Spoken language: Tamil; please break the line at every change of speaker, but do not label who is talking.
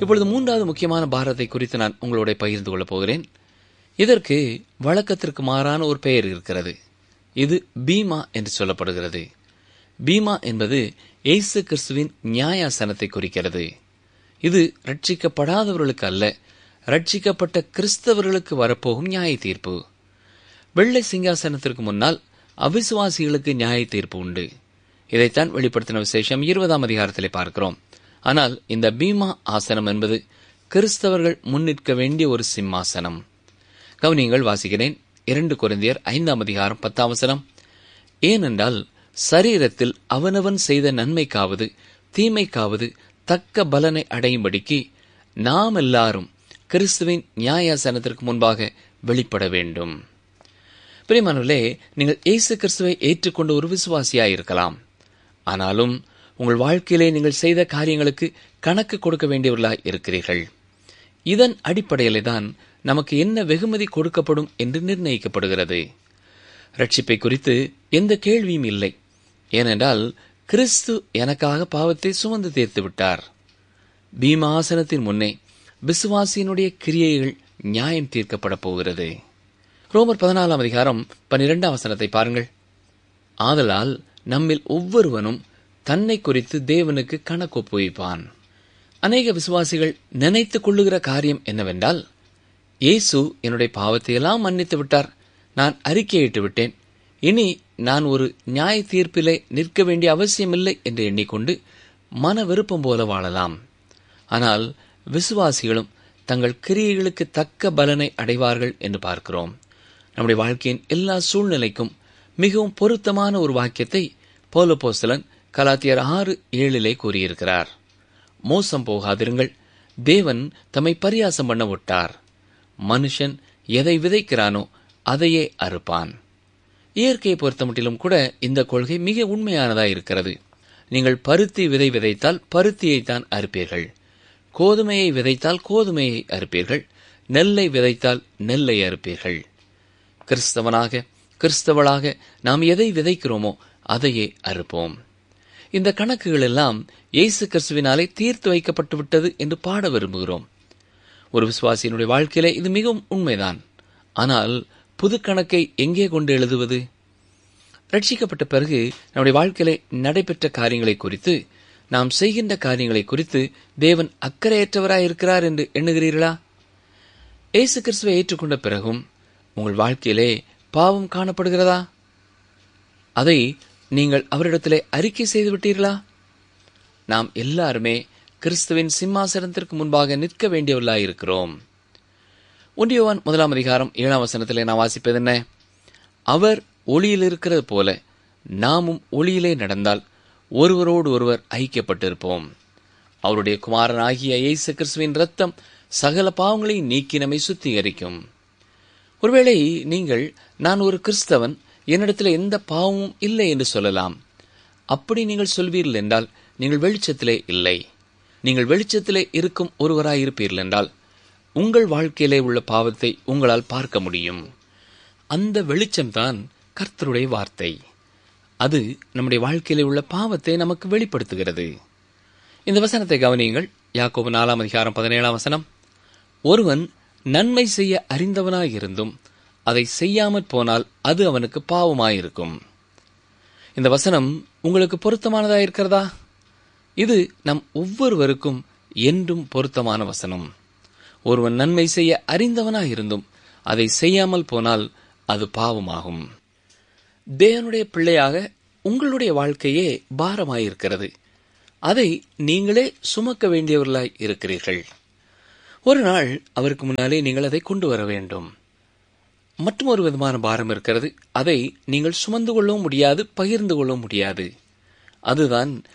இப்பொழுது மூன்றாவது முக்கியமான பாரத்தை குறித்து நான் உங்களோட பகிர்ந்து கொள்ளப் போகிறேன் இதற்கு வழக்கத்திற்கு மாறான ஒரு பெயர் இருக்கிறது இது பீமா என்று சொல்லப்படுகிறது பீமா என்பது இயேசு கிறிஸ்துவின் நியாயாசனத்தை குறிக்கிறது இது ரட்சிக்கப்படாதவர்களுக்கு அல்ல ரட்சிக்கப்பட்ட கிறிஸ்தவர்களுக்கு வரப்போகும் நியாய தீர்ப்பு வெள்ளை சிங்காசனத்திற்கு முன்னால் அவிசுவாசிகளுக்கு நியாய தீர்ப்பு உண்டு இதைத்தான் வெளிப்படுத்தின விசேஷம் இருபதாம் அதிகாரத்திலே பார்க்கிறோம் ஆனால் இந்த பீமா ஆசனம் என்பது கிறிஸ்தவர்கள் முன்னிற்க வேண்டிய ஒரு சிம்மாசனம் கவனியங்கள் வாசிக்கிறேன் இரண்டு குருந்தியர் ஐந்தாம் அதிகாரம் பத்தாம் வசனம் ஏனென்றால் சரீரத்தில் அவனவன் செய்த நன்மைக்காவது தீமைக்காவது தக்க பலனை அடையும்படிக்கு நாம் எல்லாரும் கிறிஸ்துவின் நியாயாசனத்திற்கு முன்பாக வெளிப்பட வேண்டும் பிரியமானவர்களே நீங்கள் இயேசு கிறிஸ்துவை ஏற்றுக்கொண்ட ஒரு விசுவாசியாயிருக்கலாம் ஆனாலும் உங்கள் வாழ்க்கையிலே நீங்கள் செய்த காரியங்களுக்கு கணக்கு கொடுக்க வேண்டியவர்களாய் இருக்கிறீர்கள் இதன் அடிப்படையிலே தான் நமக்கு என்ன வெகுமதி கொடுக்கப்படும் என்று நிர்ணயிக்கப்படுகிறது ரட்சிப்பை குறித்து எந்த கேள்வியும் இல்லை ஏனென்றால் கிறிஸ்து எனக்காக பாவத்தை சுமந்து தீர்த்து விட்டார் பீமாசனத்தின் முன்னே விசுவாசியினுடைய கிரியைகள் நியாயம் தீர்க்கப்பட போகிறது ரோமர் பதினாலாம் அதிகாரம் பனிரெண்டாம் வசனத்தை பாருங்கள் ஆதலால் நம்மில் ஒவ்வொருவனும் தன்னை குறித்து தேவனுக்கு கணக்கு ஒப்புவிப்பான் அநேக விசுவாசிகள் நினைத்துக் கொள்ளுகிற காரியம் என்னவென்றால் இயேசு என்னுடைய பாவத்தையெல்லாம் மன்னித்து விட்டார் நான் அறிக்கையிட்டு விட்டேன் இனி நான் ஒரு நியாய தீர்ப்பிலே நிற்க வேண்டிய அவசியமில்லை என்று எண்ணிக்கொண்டு மன விருப்பம் போல வாழலாம் ஆனால் விசுவாசிகளும் தங்கள் கிரியைகளுக்கு தக்க பலனை அடைவார்கள் என்று பார்க்கிறோம் நம்முடைய வாழ்க்கையின் எல்லா சூழ்நிலைக்கும் மிகவும் பொருத்தமான ஒரு வாக்கியத்தை போலபோஸ்தலன் கலாத்தியர் ஆறு ஏழிலே கூறியிருக்கிறார் மோசம் போகாதிருங்கள் தேவன் தம்மை பரியாசம் பண்ண விட்டார் மனுஷன் எதை விதைக்கிறானோ அதையே அறுப்பான் இயற்கையை பொறுத்தமட்டிலும் கூட இந்த கொள்கை மிக உண்மையானதாக இருக்கிறது நீங்கள் பருத்தி விதை விதைத்தால் பருத்தியைத்தான் அறுப்பீர்கள் கோதுமையை விதைத்தால் கோதுமையை அறுப்பீர்கள் நெல்லை விதைத்தால் நெல்லை அறுப்பீர்கள் கிறிஸ்தவனாக கிறிஸ்தவளாக நாம் எதை விதைக்கிறோமோ அதையே அறுப்போம் இந்த கணக்குகள் எல்லாம் இயேசு கிறிஸ்துவினாலே தீர்த்து வைக்கப்பட்டு விட்டது என்று பாட விரும்புகிறோம் ஒரு விசுவாசியினுடைய வாழ்க்கையிலே இது மிகவும் உண்மைதான் ஆனால் புது கணக்கை எங்கே கொண்டு எழுதுவது ரட்சிக்கப்பட்ட பிறகு நம்முடைய வாழ்க்கையிலே நடைபெற்ற காரியங்களை குறித்து நாம் செய்கின்ற காரியங்களை குறித்து தேவன் அக்கறையற்றவராய் இருக்கிறார் என்று எண்ணுகிறீர்களா இயேசு கிறிஸ்துவை ஏற்றுக்கொண்ட பிறகும் உங்கள் வாழ்க்கையிலே பாவம் காணப்படுகிறதா அதை நீங்கள் அவரிடத்திலே அறிக்கை செய்து விட்டீர்களா நாம் எல்லாருமே கிறிஸ்துவின் சிம்மாசனத்திற்கு முன்பாக நிற்க வேண்டியவர்களாயிருக்கிறோம் ஒன்றியவான் முதலாம் அதிகாரம் ஏழாம் வசனத்திலே நான் வாசிப்பது என்ன அவர் ஒளியில் இருக்கிறது போல நாமும் ஒளியிலே நடந்தால் ஒருவரோடு ஒருவர் ஐக்கியப்பட்டிருப்போம் அவருடைய குமாரன் ஆகிய இயேசு கிறிஸ்துவின் ரத்தம் சகல பாவங்களை நீக்கி நம்மை சுத்திகரிக்கும் ஒருவேளை நீங்கள் நான் ஒரு கிறிஸ்தவன் என்னிடத்தில் எந்த பாவமும் இல்லை என்று சொல்லலாம் அப்படி நீங்கள் சொல்வீர்கள் என்றால் நீங்கள் வெளிச்சத்திலே இல்லை நீங்கள் வெளிச்சத்திலே இருக்கும் ஒருவராய் இருப்பீர்கள் என்றால் உங்கள் வாழ்க்கையிலே உள்ள பாவத்தை உங்களால் பார்க்க முடியும் அந்த வெளிச்சம்தான் கர்த்தருடைய வார்த்தை அது நம்முடைய வாழ்க்கையிலே உள்ள பாவத்தை நமக்கு வெளிப்படுத்துகிறது இந்த வசனத்தை கவனியுங்கள் யாக்கோபு நாலாம் அதிகாரம் பதினேழாம் வசனம் ஒருவன் நன்மை செய்ய அறிந்தவனாயிருந்தும் அதை செய்யாமற் போனால் அது அவனுக்கு பாவமாயிருக்கும் இந்த வசனம் உங்களுக்கு பொருத்தமானதா இருக்கிறதா இது நம் ஒவ்வொருவருக்கும் என்றும் பொருத்தமான வசனம் ஒருவன் நன்மை செய்ய அறிந்தவனாயிருந்தும் அதை செய்யாமல் போனால் அது பாவமாகும் தேவனுடைய பிள்ளையாக உங்களுடைய வாழ்க்கையே பாரமாயிருக்கிறது அதை நீங்களே சுமக்க வேண்டியவர்களாய் இருக்கிறீர்கள் ஒரு நாள் அவருக்கு முன்னாலே நீங்கள் அதை கொண்டு வர வேண்டும் மற்றும் ஒரு விதமான பாரம் இருக்கிறது அதை நீங்கள் சுமந்து கொள்ளவும் முடியாது பகிர்ந்து கொள்ளவும் முடியாது அதுதான்